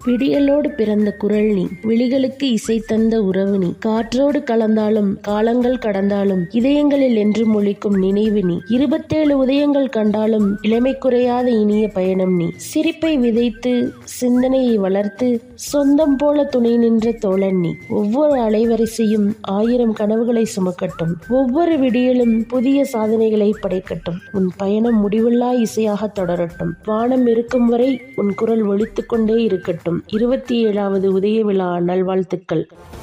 விடியலோடு பிறந்த குரல் நீ விழிகளுக்கு இசை தந்த உறவு நீ காற்றோடு கலந்தாலும் காலங்கள் கடந்தாலும் இதயங்களில் என்று மொழிக்கும் நினைவு நீ இருபத்தேழு உதயங்கள் கண்டாலும் இளமை குறையாத இனிய பயணம் நீ சிரிப்பை விதைத்து சிந்தனையை வளர்த்து சொந்தம் போல துணை நின்ற தோழன் நீ ஒவ்வொரு அலைவரிசையும் ஆயிரம் கனவுகளை சுமக்கட்டும் ஒவ்வொரு விடியலும் புதிய சாதனைகளை படைக்கட்டும் உன் பயணம் முடிவில்லா இசையாக தொடரட்டும் வானம் இருக்கும் வரை உன் குரல் ஒலித்துக் கொண்டே இருக்கட்டும் இருபத்தி ஏழாவது உதய விழா நல்வாழ்த்துக்கள்